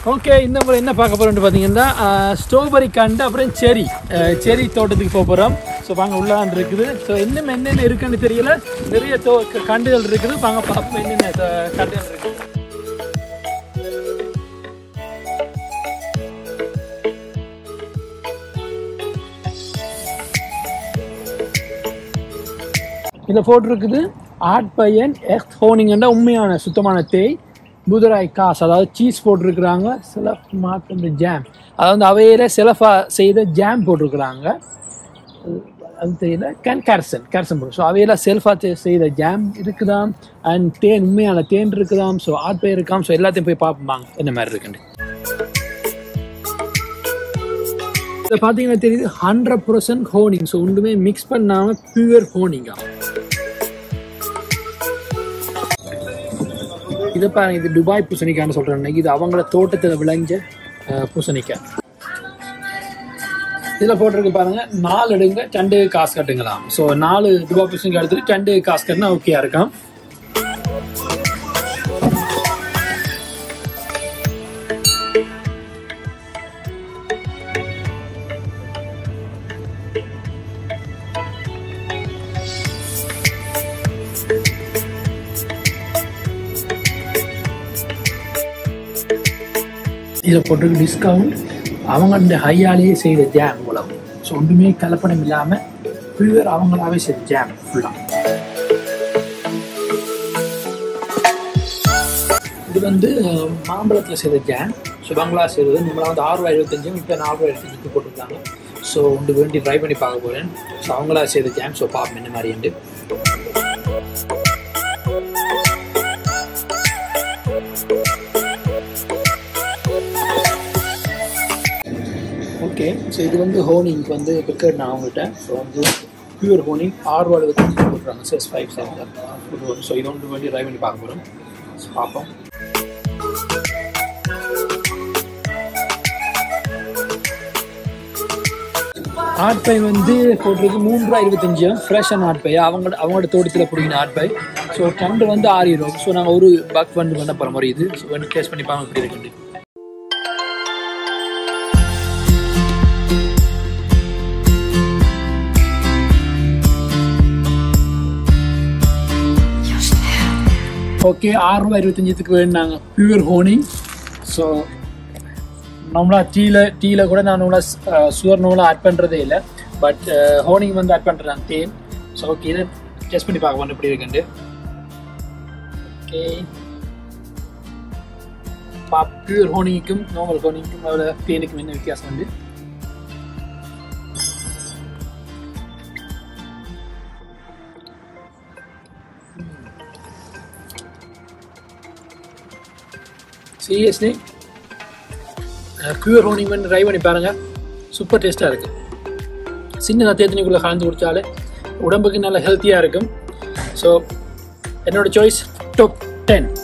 okay இந்த முறை என்ன பார்க்க போகிறோம்னு பார்த்தீங்கன்னா ஸ்ட்ராபெரி கண்டு அப்புறம் செரி செரி தோட்டத்துக்கு போக போகிறோம் ஸோ வாங்க உள்ளான் இருக்குது ஸோ இன்னும் என்னென்ன இருக்குன்னு தெரியல நிறைய தோ கண்டுகள் இருக்குது வாங்க பார்ப்போம் என்னென்ன த- கண்டுகள் இருக்குது இதில் போட்டிருக்குது ஆட் பையன் எக்ஸ் ஹோனிங்கன்ற உண்மையான சுத்தமான தேய் புதராய் காசு அதாவது சீஸ் போட்டிருக்கிறாங்க செலஃப் மார்க் இந்த ஜாம் அதாவது அவையில செலஃபா செய்த ஜாம் போட்டிருக்கிறாங்க அது- அது தெரியல கேன் கேர்சன் கேர்சன் போட்டு ஸோ அவையில செல்ஃபா செய்த ஜாம் இருக்குதாம் அண்ட் தேன் உண்மையான தேன் இருக்குதாம் ஸோ ஆட் பை இருக்காம் ஸோ எல்லாத்தையும் போய் பார்ப்பாங்க என்ன மாதிரி இருக்குன்னு இதை பார்த்தீங்கன்னா தெரியுது ஹண்ட்ரட் பர்சன்ட் ஹோனிங் ஸோ ஒன்றுமே மிக்ஸ் பண்ணாமல் பியூர் ஹோனிங்கா இதை பாருங்க இது துபாய் பூசணிக்கான்னு சொல்கிறேன் இது அவங்கள தோட்டத்தில் விளைஞ்ச அஹ், பூசணிக்காய் இதில் போட்டிருக்கு பாருங்க நாலு எடுங்க ரெண்டு காசு கட்டுங்களாம் ஸோ நாலு துபாய் பூசணிக்காய் எடுத்துட்டு ரெண்டு காசு கட்டினா ஓகேயா இருக்காம் இதில் போட்டிருக்கு டிஸ்கவுண்ட் அவங்க இந்த ஹையாலேயே செய்த ஜாம் உலகம் ஸோ ஒன்றுமே கலப்படம் இல்லாமல் பியூர் அவங்களாவே செய்த ஜாம் ஃபுல்லாக இது வந்து மாம்பழத்தில் செய்த ஜாம் ஸோ பங்களா செய்தது நம்மளா வந்து ஆறு ரூபாய் இருபத்தஞ்சும் இப்போ நாலு ரூபாய் இருபத்தஞ்சுக்கு போட்டிருக்காங்க ஸோ ஒன்று வேண்டி ட்ரை பண்ணி பார்க்க போகிறேன் ஸோ அவங்களா செய்த ஜாம் ஸோ பார்ப்போம் என்ன மாதிரின்ட்டு ஓகே ஸோ இது வந்து ஹோனிங்க்கு வந்து பிக்கட் நான் அவங்கள்ட்ட ஸோ வந்து பியூர் ஹோனிங் ஆறு ரூபா எழுபத்தஞ்சு போட்டுறாங்க செஸ் ஃபைவ் சென்டர் ஸோ இது ஒன்று வேண்டி ட்ரை பண்ணி பார்க்க போகிறோம் ஸோ பார்ப்போம் ஆட்பை வந்து போட்டிருக்கு மூணு ரூபா இருபத்தஞ்சு ஃப்ரெஷ்ஷான ஆட்பை அவங்க அவங்களோட தோட்டத்தில் பிடிக்கிற ஆட்பை ஸோ டண்டு வந்து ஆறு ரூபா ஸோ நாங்கள் ஒரு பக் வந்து பண்ண போகிற மாதிரி இது ஸோ வந்து டேஸ்ட் பண்ணி பாருங்க எப்படி இருக்குண்டு ஓகே ஆறு ரூபாய் இருபத்தஞ்சுக்கு வேணுனாங்க பியூர் ஹோனிங் ஸோ நம்மளா டீல டீல கூட நான் நம்மளா சுகர் நூலாக ஆட் பண்ணுறதே இல்லை பட் ஹோனிங் வந்து ஆட் பண்ணுறேன் தேன் ஸோ ஓகே இதை டெஸ்ட் பண்ணி பார்க்க எப்படி இருக்குண்டு ஓகே பியூர் ஹோனிங்க்கும் நார்மல் ஹோனிங்க்கும் அவ்வளோ தேனுக்கும் என்ன வித்தியாசம் வந்து சீரியஸ்லி பியூர் ஹோனிங் பண்ணி ட்ரை பண்ணி பாருங்க சூப்பர் டேஸ்ட்டாக இருக்குது சின்ன தேத்தனிக்குள்ளே கலந்து குடித்தாலே உடம்புக்கு நல்ல ஹெல்த்தியாக இருக்கும் ஸோ என்னோட சாய்ஸ் டாப் டென்